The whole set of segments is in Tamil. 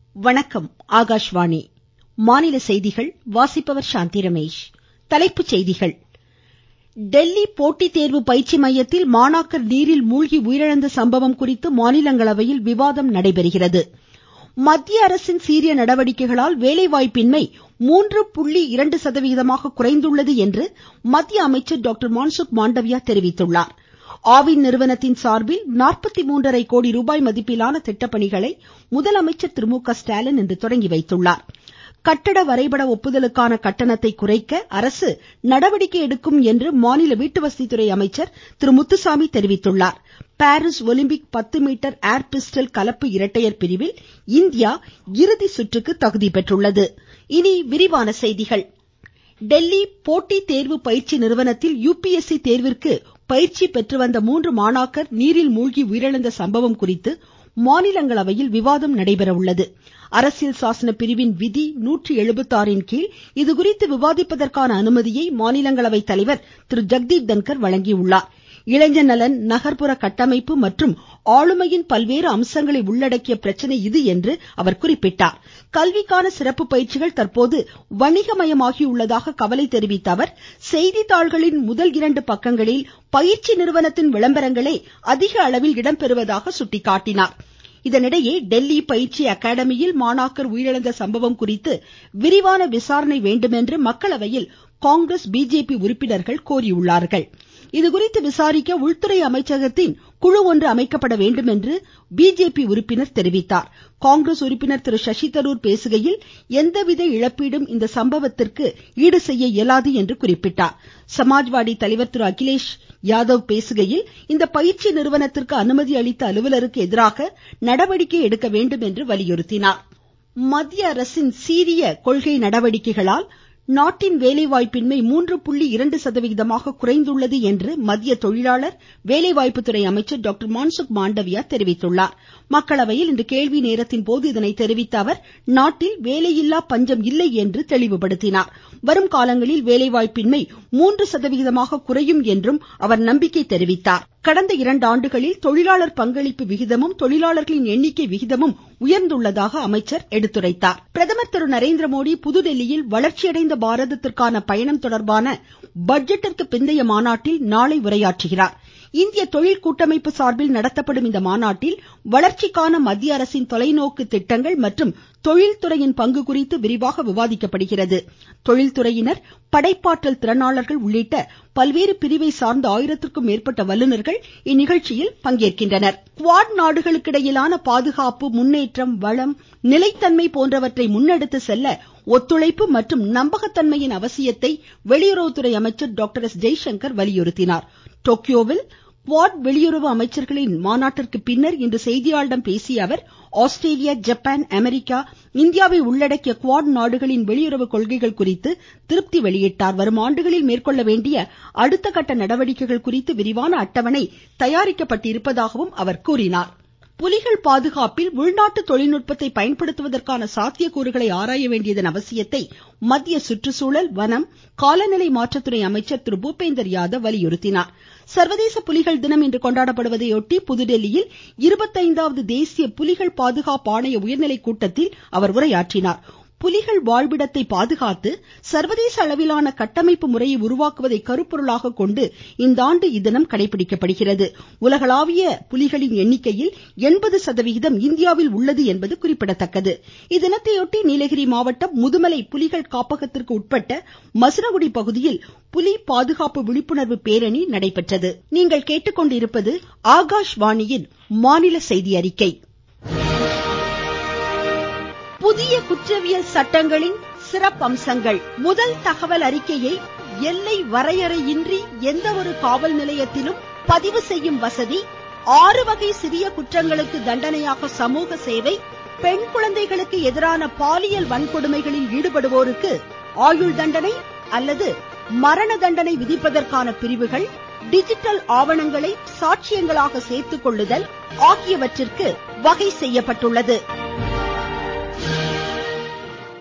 வணக்கம் ஆகாஷ்வாணி மாநில செய்திகள் வாசிப்பவர் சாந்தி ரமேஷ் தலைப்புச் செய்திகள் டெல்லி போட்டித் தேர்வு பயிற்சி மையத்தில் மாணாக்கர் நீரில் மூழ்கி உயிரிழந்த சம்பவம் குறித்து மாநிலங்களவையில் விவாதம் நடைபெறுகிறது மத்திய அரசின் சீரிய நடவடிக்கைகளால் வேலைவாய்ப்பின்மை மூன்று புள்ளி இரண்டு சதவிகிதமாக குறைந்துள்ளது என்று மத்திய அமைச்சர் டாக்டர் மான்சுக் மாண்டவியா தெரிவித்துள்ளார் ஆவின் நிறுவனத்தின் சார்பில் நாற்பத்தி மூன்றரை கோடி ரூபாய் மதிப்பிலான திட்டப்பணிகளை முதலமைச்சர் திரு மு க ஸ்டாலின் இன்று தொடங்கி வைத்துள்ளார் கட்டட வரைபட ஒப்புதலுக்கான கட்டணத்தை குறைக்க அரசு நடவடிக்கை எடுக்கும் என்று மாநில வீட்டுவசதித்துறை அமைச்சர் திரு முத்துசாமி தெரிவித்துள்ளார் பாரீஸ் ஒலிம்பிக் பத்து மீட்டர் ஏர் பிஸ்டல் கலப்பு இரட்டையர் பிரிவில் இந்தியா இறுதி சுற்றுக்கு தகுதி பெற்றுள்ளது இனி விரிவான செய்திகள் டெல்லி போட்டித் தேர்வு பயிற்சி நிறுவனத்தில் யுபிஎஸ்சி தேர்விற்கு பயிற்சி பெற்று வந்த மூன்று மாணாக்கர் நீரில் மூழ்கி உயிரிழந்த சம்பவம் குறித்து மாநிலங்களவையில் விவாதம் நடைபெற உள்ளது அரசியல் சாசன பிரிவின் விதி நூற்றி எழுபத்தாறின் கீழ் இதுகுறித்து விவாதிப்பதற்கான அனுமதியை மாநிலங்களவை தலைவர் திரு ஜெகதீப் தன்கர் வழங்கியுள்ளார் இளைஞர் நலன் நகர்ப்புற கட்டமைப்பு மற்றும் ஆளுமையின் பல்வேறு அம்சங்களை உள்ளடக்கிய பிரச்சனை இது என்று அவர் குறிப்பிட்டார் கல்விக்கான சிறப்பு பயிற்சிகள் தற்போது வணிகமயமாகியுள்ளதாக கவலை தெரிவித்த அவர் செய்தித்தாள்களின் முதல் இரண்டு பக்கங்களில் பயிற்சி நிறுவனத்தின் விளம்பரங்களே அதிக அளவில் இடம்பெறுவதாக சுட்டிக்காட்டினார் இதனிடையே டெல்லி பயிற்சி அகாடமியில் மாணாக்கர் உயிரிழந்த சம்பவம் குறித்து விரிவான விசாரணை வேண்டுமென்று மக்களவையில் காங்கிரஸ் பிஜேபி உறுப்பினர்கள் கோரியுள்ளார்கள் இதுகுறித்து விசாரிக்க உள்துறை அமைச்சகத்தின் குழு ஒன்று அமைக்கப்பட வேண்டும் என்று பிஜேபி உறுப்பினர் தெரிவித்தார் காங்கிரஸ் உறுப்பினர் திரு சசி தரூர் பேசுகையில் எந்தவித இழப்பீடும் இந்த சம்பவத்திற்கு ஈடு செய்ய இயலாது என்று குறிப்பிட்டார் சமாஜ்வாடி தலைவர் திரு அகிலேஷ் யாதவ் பேசுகையில் இந்த பயிற்சி நிறுவனத்திற்கு அனுமதி அளித்த அலுவலருக்கு எதிராக நடவடிக்கை எடுக்க வேண்டும் என்று வலியுறுத்தினார் மத்திய அரசின் சீரிய கொள்கை நடவடிக்கைகளால் நாட்டின் வேலைவாய்ப்பின்மை மூன்று புள்ளி இரண்டு சதவிகிதமாக குறைந்துள்ளது என்று மத்திய தொழிலாளர் வேலைவாய்ப்புத்துறை அமைச்சர் டாக்டர் மான்சுக் மாண்டவியா தெரிவித்துள்ளார் மக்களவையில் இன்று கேள்வி நேரத்தின் போது இதனை தெரிவித்த அவர் நாட்டில் வேலையில்லா பஞ்சம் இல்லை என்று தெளிவுபடுத்தினார் வரும் காலங்களில் வேலைவாய்ப்பின்மை மூன்று சதவிகிதமாக குறையும் என்றும் அவர் நம்பிக்கை தெரிவித்தார் கடந்த இரண்டு ஆண்டுகளில் தொழிலாளர் பங்களிப்பு விகிதமும் தொழிலாளர்களின் எண்ணிக்கை விகிதமும் உயர்ந்துள்ளதாக அமைச்சர் எடுத்துரைத்தார் பிரதமர் திரு நரேந்திரமோடி புதுதில்லியில் வளர்ச்சியடைந்த பாரதத்திற்கான பயணம் தொடர்பான பட்ஜெட்டிற்கு பிந்தைய மாநாட்டில் நாளை உரையாற்றுகிறார் இந்திய தொழில் கூட்டமைப்பு சார்பில் நடத்தப்படும் இந்த மாநாட்டில் வளர்ச்சிக்கான மத்திய அரசின் தொலைநோக்கு திட்டங்கள் மற்றும் தொழில்துறையின் பங்கு குறித்து விரிவாக விவாதிக்கப்படுகிறது தொழில்துறையினர் படைப்பாற்றல் திறனாளர்கள் உள்ளிட்ட பல்வேறு பிரிவை சார்ந்த ஆயிரத்திற்கும் மேற்பட்ட வல்லுநர்கள் இந்நிகழ்ச்சியில் பங்கேற்கின்றனர் குவாட் நாடுகளுக்கிடையிலான பாதுகாப்பு முன்னேற்றம் வளம் நிலைத்தன்மை போன்றவற்றை முன்னெடுத்து செல்ல ஒத்துழைப்பு மற்றும் நம்பகத்தன்மையின் அவசியத்தை வெளியுறவுத்துறை அமைச்சர் டாக்டர் எஸ் ஜெய்சங்கர் வலியுறுத்தினார் டோக்கியோவில் குவாட் வெளியுறவு அமைச்சர்களின் மாநாட்டிற்கு பின்னர் இன்று செய்தியாளர்களிடம் பேசிய அவர் ஆஸ்திரேலியா ஜப்பான் அமெரிக்கா இந்தியாவை உள்ளடக்கிய குவாட் நாடுகளின் வெளியுறவு கொள்கைகள் குறித்து திருப்தி வெளியிட்டார் வரும் ஆண்டுகளில் மேற்கொள்ள வேண்டிய அடுத்த கட்ட நடவடிக்கைகள் குறித்து விரிவான அட்டவணை தயாரிக்கப்பட்டிருப்பதாகவும் அவர் கூறினார் புலிகள் பாதுகாப்பில் உள்நாட்டு தொழில்நுட்பத்தை பயன்படுத்துவதற்கான சாத்தியக்கூறுகளை ஆராய வேண்டியதன் அவசியத்தை மத்திய சுற்றுச்சூழல் வனம் காலநிலை மாற்றத்துறை அமைச்சர் திரு பூபேந்தர் யாதவ் வலியுறுத்தினார் சர்வதேச புலிகள் தினம் இன்று கொண்டாடப்படுவதையொட்டி புதுதில்லியில் இருபத்தைந்தாவது தேசிய புலிகள் பாதுகாப்பு ஆணைய உயர்நிலை கூட்டத்தில் அவர் உரையாற்றினார் புலிகள் வாழ்விடத்தை பாதுகாத்து சர்வதேச அளவிலான கட்டமைப்பு முறையை உருவாக்குவதை கருப்பொருளாக கொண்டு இந்த ஆண்டு இத்தினம் கடைபிடிக்கப்படுகிறது உலகளாவிய புலிகளின் எண்ணிக்கையில் எண்பது சதவிகிதம் இந்தியாவில் உள்ளது என்பது குறிப்பிடத்தக்கது இத்தினத்தையொட்டி நீலகிரி மாவட்டம் முதுமலை புலிகள் காப்பகத்திற்கு உட்பட்ட மசனகுடி பகுதியில் புலி பாதுகாப்பு விழிப்புணர்வு பேரணி நடைபெற்றது புதிய குற்றவியல் சட்டங்களின் சிறப்பம்சங்கள் முதல் தகவல் அறிக்கையை எல்லை வரையறையின்றி எந்த ஒரு காவல் நிலையத்திலும் பதிவு செய்யும் வசதி ஆறு வகை சிறிய குற்றங்களுக்கு தண்டனையாக சமூக சேவை பெண் குழந்தைகளுக்கு எதிரான பாலியல் வன்கொடுமைகளில் ஈடுபடுவோருக்கு ஆயுள் தண்டனை அல்லது மரண தண்டனை விதிப்பதற்கான பிரிவுகள் டிஜிட்டல் ஆவணங்களை சாட்சியங்களாக சேர்த்துக் கொள்ளுதல் ஆகியவற்றிற்கு வகை செய்யப்பட்டுள்ளது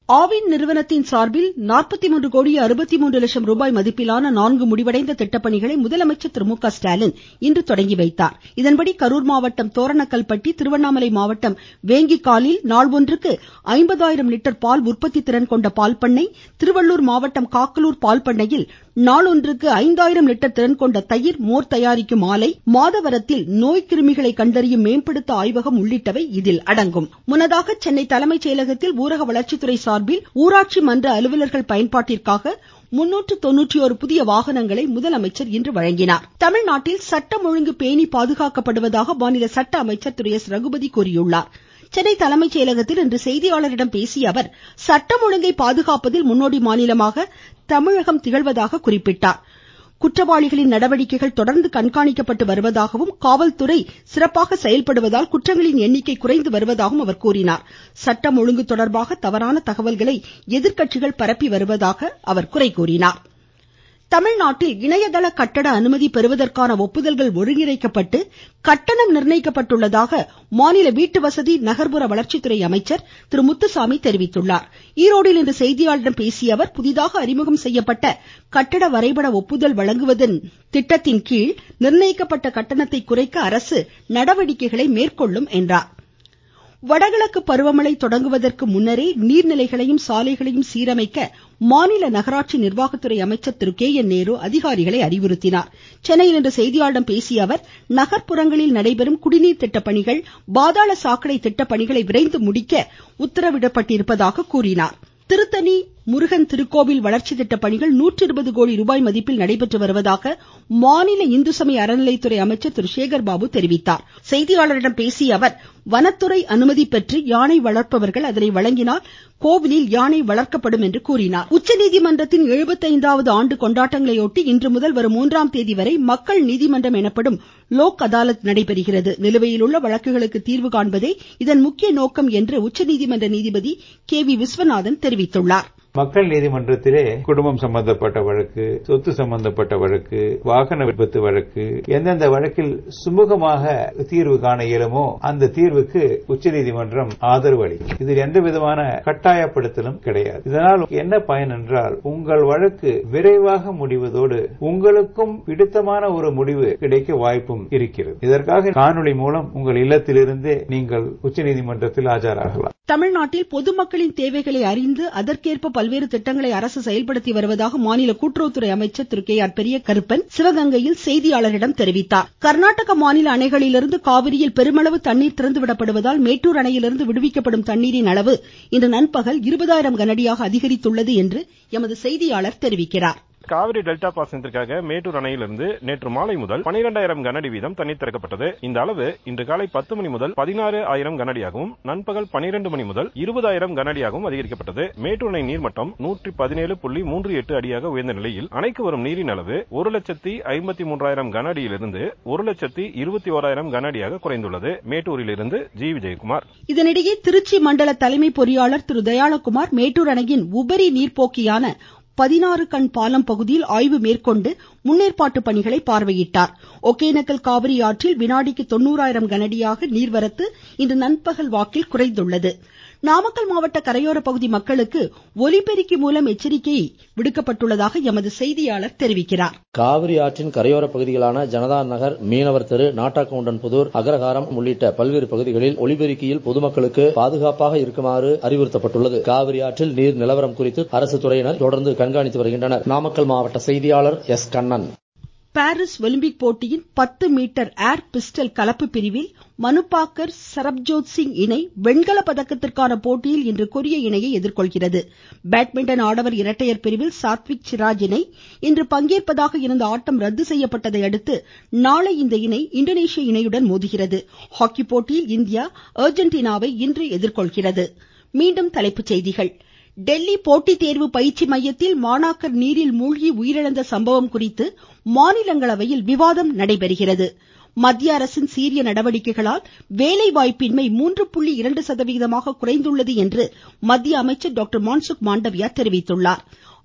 ஆவின் நிறுவனத்தின் சார்பில் நாற்பத்தி மூன்று கோடி அறுபத்தி மூன்று லட்சம் ரூபாய் மதிப்பிலான நான்கு முடிவடைந்த திட்டப்பணிகளை முதலமைச்சர் திரு மு க ஸ்டாலின் இன்று தொடங்கி வைத்தார் இதன்படி கரூர் மாவட்டம் தோரணக்கல்பட்டி திருவண்ணாமலை மாவட்டம் வேங்கிக்காலில் நாள் ஒன்றுக்கு ஐம்பதாயிரம் லிட்டர் பால் உற்பத்தி திறன் கொண்ட பால் பண்ணை திருவள்ளூர் மாவட்டம் காக்கலூர் பால் பண்ணையில் நாளொன்றுக்கு ஐந்தாயிரம் லிட்டர் திறன் கொண்ட தயிர் மோர் தயாரிக்கும் ஆலை மாதவரத்தில் நோய் கிருமிகளை கண்டறியும் மேம்படுத்த ஆய்வகம் உள்ளிட்டவை இதில் அடங்கும் முன்னதாக சென்னை தலைமைச் செயலகத்தில் ஊரக வளர்ச்சித்துறை சார்பில் ஊராட்சி மன்ற அலுவலர்கள் பயன்பாட்டிற்காக முன்னூற்று தொன்னூற்றி ஒரு புதிய வாகனங்களை முதலமைச்சர் இன்று வழங்கினார் தமிழ்நாட்டில் சட்டம் ஒழுங்கு பேணி பாதுகாக்கப்படுவதாக மாநில சட்ட அமைச்சர் திரு எஸ் ரகுபதி கூறியுள்ளார் சென்னை தலைமைச் செயலகத்தில் இன்று செய்தியாளரிடம் பேசிய அவர் சட்டம் ஒழுங்கை பாதுகாப்பதில் முன்னோடி மாநிலமாக தமிழகம் திகழ்வதாக குறிப்பிட்டார் குற்றவாளிகளின் நடவடிக்கைகள் தொடர்ந்து கண்காணிக்கப்பட்டு வருவதாகவும் காவல்துறை சிறப்பாக செயல்படுவதால் குற்றங்களின் எண்ணிக்கை குறைந்து வருவதாகவும் அவர் கூறினார் சட்டம் ஒழுங்கு தொடர்பாக தவறான தகவல்களை எதிர்க்கட்சிகள் பரப்பி வருவதாக அவர் குறை கூறினார் தமிழ்நாட்டில் இணையதள கட்டட அனுமதி பெறுவதற்கான ஒப்புதல்கள் ஒருங்கிணைக்கப்பட்டு கட்டணம் நிர்ணயிக்கப்பட்டுள்ளதாக மாநில வீட்டுவசதி நகர்ப்புற வளர்ச்சித்துறை அமைச்சர் திரு முத்துசாமி தெரிவித்துள்ளார் ஈரோடில் இன்று செய்தியாளர்களிடம் பேசிய அவர் புதிதாக அறிமுகம் செய்யப்பட்ட கட்டட வரைபட ஒப்புதல் வழங்குவதன் திட்டத்தின் கீழ் நிர்ணயிக்கப்பட்ட கட்டணத்தை குறைக்க அரசு நடவடிக்கைகளை மேற்கொள்ளும் என்றார் வடகிழக்கு பருவமழை தொடங்குவதற்கு முன்னரே நீர்நிலைகளையும் சாலைகளையும் சீரமைக்க மாநில நகராட்சி நிர்வாகத்துறை அமைச்சர் திரு கே என் நேரு அதிகாரிகளை அறிவுறுத்தினார் சென்னையில் இன்று செய்தியாளர்களிடம் பேசிய அவர் நகர்ப்புறங்களில் நடைபெறும் குடிநீர் திட்டப்பணிகள் பாதாள சாக்கடை திட்டப்பணிகளை விரைந்து முடிக்க உத்தரவிடப்பட்டிருப்பதாக கூறினார் திருத்தணி முருகன் திருக்கோவில் வளர்ச்சி திட்ட பணிகள் நூற்றி இருபது கோடி ரூபாய் மதிப்பில் நடைபெற்று வருவதாக மாநில இந்து சமய அறநிலைத்துறை அமைச்சர் திரு சேகர் பாபு தெரிவித்தார் செய்தியாளரிடம் பேசிய அவர் வனத்துறை அனுமதி பெற்று யானை வளர்ப்பவர்கள் அதனை வழங்கினால் கோவிலில் யானை வளர்க்கப்படும் என்று கூறினார் உச்சநீதிமன்றத்தின் எழுபத்தைந்தாவது ஆண்டு கொண்டாட்டங்களையொட்டி இன்று முதல் வரும் மூன்றாம் தேதி வரை மக்கள் நீதிமன்றம் எனப்படும் லோக் அதாலத் நடைபெறுகிறது நிலுவையில் உள்ள வழக்குகளுக்கு தீர்வு காண்பதே இதன் முக்கிய நோக்கம் என்று உச்சநீதிமன்ற நீதிபதி கே வி விஸ்வநாதன் தெரிவித்துள்ளார் மக்கள் நீதிமன்றத்திலே குடும்பம் சம்பந்தப்பட்ட வழக்கு சொத்து சம்பந்தப்பட்ட வழக்கு வாகன விபத்து வழக்கு எந்தெந்த வழக்கில் சுமூகமாக தீர்வு காண இயலுமோ அந்த தீர்வுக்கு உச்சநீதிமன்றம் ஆதரவு அளிக்கும் இதில் எந்த விதமான கட்டாயப்படுத்தலும் கிடையாது இதனால் என்ன பயன் என்றால் உங்கள் வழக்கு விரைவாக முடிவதோடு உங்களுக்கும் பிடித்தமான ஒரு முடிவு கிடைக்க வாய்ப்பும் இருக்கிறது இதற்காக காணொலி மூலம் உங்கள் இல்லத்திலிருந்தே நீங்கள் உச்சநீதிமன்றத்தில் ஆஜராகலாம் தமிழ்நாட்டில் பொதுமக்களின் தேவைகளை அறிந்து அதற்கேற்ப பல்வேறு திட்டங்களை அரசு செயல்படுத்தி வருவதாக மாநில கூட்டுறவுத்துறை அமைச்சர் திரு கே ஆர் பெரிய கருப்பன் சிவகங்கையில் செய்தியாளரிடம் தெரிவித்தார் கர்நாடக மாநில அணைகளிலிருந்து காவிரியில் பெருமளவு தண்ணீர் திறந்துவிடப்படுவதால் மேட்டூர் அணையிலிருந்து விடுவிக்கப்படும் தண்ணீரின் அளவு இன்று நண்பகல் இருபதாயிரம் கனஅடியாக அதிகரித்துள்ளது என்று எமது செய்தியாளர் தெரிவிக்கிறார் காவிரி டெல்டா பாசனத்திற்காக மேட்டூர் அணையிலிருந்து நேற்று மாலை முதல் பனிரெண்டாயிரம் கனஅடி வீதம் தண்ணீர் திறக்கப்பட்டது இந்த அளவு இன்று காலை பத்து மணி முதல் பதினாறு ஆயிரம் கனஅடியாகவும் நண்பகல் பனிரெண்டு மணி முதல் இருபதாயிரம் கனஅடியாகவும் அதிகரிக்கப்பட்டது மேட்டூர் அணை நீர்மட்டம் நூற்றி பதினேழு புள்ளி மூன்று எட்டு அடியாக உயர்ந்த நிலையில் அணைக்கு வரும் நீரின் அளவு ஒரு லட்சத்தி ஐம்பத்தி மூன்றாயிரம் கனஅடியிலிருந்து ஒரு லட்சத்தி இருபத்தி ஓராயிரம் கனஅடியாக குறைந்துள்ளது மேட்டூரிலிருந்து ஜி விஜயகுமார் இதனிடையே திருச்சி மண்டல தலைமை பொறியாளர் திரு தயாளகுமார் மேட்டூர் அணையின் உபரி நீர்ப்போக்கியான பதினாறு கண் பாலம் பகுதியில் ஆய்வு மேற்கொண்டு முன்னேற்பாட்டு பணிகளை பார்வையிட்டார் ஒகேனக்கல் காவிரி ஆற்றில் வினாடிக்கு தொண்ணூறாயிரம் கனஅடியாக நீர்வரத்து இன்று நண்பகல் வாக்கில் குறைந்துள்ளது நாமக்கல் மாவட்ட கரையோர பகுதி மக்களுக்கு ஒலிபெருக்கி மூலம் எச்சரிக்கை விடுக்கப்பட்டுள்ளதாக எமது செய்தியாளர் தெரிவிக்கிறார் காவிரி ஆற்றின் கரையோர பகுதிகளான ஜனதா நகர் மீனவர் தெரு நாட்டாக்கவுண்டன் புதூர் அகரகாரம் உள்ளிட்ட பல்வேறு பகுதிகளில் ஒலிபெருக்கியில் பொதுமக்களுக்கு பாதுகாப்பாக இருக்குமாறு அறிவுறுத்தப்பட்டுள்ளது காவிரி ஆற்றில் நீர் நிலவரம் குறித்து அரசு துறையினர் தொடர்ந்து கண்காணித்து வருகின்றனர் நாமக்கல் மாவட்ட செய்தியாளர் எஸ் கண்ணன் பாரிஸ் ஒலிம்பிக் போட்டியின் பத்து மீட்டர் ஏர் பிஸ்டல் கலப்பு பிரிவில் மனுபாக்கர் சரப்ஜோத் சிங் இணை வெண்கல பதக்கத்திற்கான போட்டியில் இன்று கொரிய இணையை எதிர்கொள்கிறது பேட்மிண்டன் ஆடவர் இரட்டையர் பிரிவில் சாத்விக் சிராஜ் இணை இன்று பங்கேற்பதாக இருந்த ஆட்டம் ரத்து செய்யப்பட்டதை அடுத்து நாளை இந்த இணை இந்தோனேஷிய இணையுடன் மோதுகிறது ஹாக்கி போட்டியில் இந்தியா அர்ஜென்டினாவை இன்று எதிர்கொள்கிறது மீண்டும் தலைப்புச் செய்திகள் டெல்லி போட்டித் தேர்வு பயிற்சி மையத்தில் மாணாக்கர் நீரில் மூழ்கி உயிரிழந்த சம்பவம் குறித்து மாநிலங்களவையில் விவாதம் நடைபெறுகிறது மத்திய அரசின் சீரிய நடவடிக்கைகளால் வேலைவாய்ப்பின்மை மூன்று புள்ளி இரண்டு சதவிகிதமாக குறைந்துள்ளது என்று மத்திய அமைச்சர் டாக்டர் மான்சுக் மாண்டவியா தெரிவித்துள்ளார்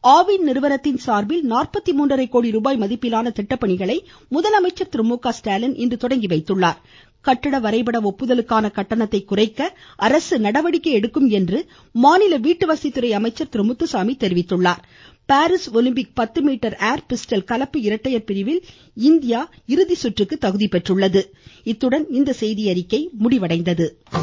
ஆவின் நிறுவனத்தின் சார்பில் நாற்பத்தி மூன்றரை கோடி ரூபாய் மதிப்பிலான திட்டப்பணிகளை முதலமைச்சர் திரு மு க ஸ்டாலின் இன்று தொடங்கி வைத்துள்ளார் கட்டட வரைபட ஒப்புதலுக்கான கட்டணத்தை குறைக்க அரசு நடவடிக்கை எடுக்கும் என்று மாநில வீட்டுவசதித்துறை அமைச்சர் திரு முத்துசாமி தெரிவித்துள்ளார் பாரீஸ் ஒலிம்பிக் பத்து மீட்டர் ஏர் பிஸ்டல் கலப்பு இரட்டையர் பிரிவில் இந்தியா இறுதி சுற்றுக்கு தகுதி பெற்றுள்ளது இத்துடன் இந்த செய்தியறிக்கை முடிவடைந்தது